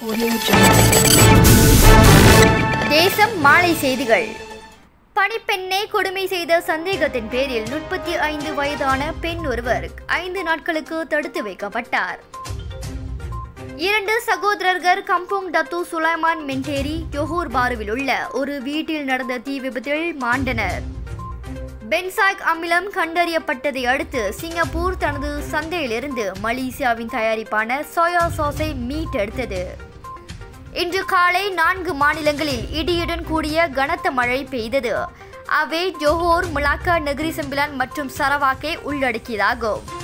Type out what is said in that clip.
Audio Jungle. தேசம் மாலை செய்திகள் பணிப்பெண்ணை கொடுமை செய்த சந்தேகத்தின் பேரில் முப்பத்தி ஐந்து வயதான பெண் ஒருவர் ஐந்து நாட்களுக்கு தடுத்து வைக்கப்பட்டார் இரண்டு சகோதரர்கள் Kampong Dato Sulaiman Menteri Johor பாருவில் உள்ள ஒரு வீட்டில் நடந்த தீ விபத்தில் மாண்டனர் பென்சாய்க் அமிலம் கண்டறியப்பட்டதை அடுத்து சிங்கப்பூர் தனது சந்தையிலிருந்து மலேசியாவின் தயாரிப்பான சோயா சாஸை மீட்டெடுத்தது இன்று காலை நான்கு மாநிலங்களில் இடியுடன் கூடிய கனத்த மழை பெய்தது அவை ஜோஹோர் முலாக்கா நகரி செம்பிலான் மற்றும் சரவாக்கை உள்ளடக்கியதாகும்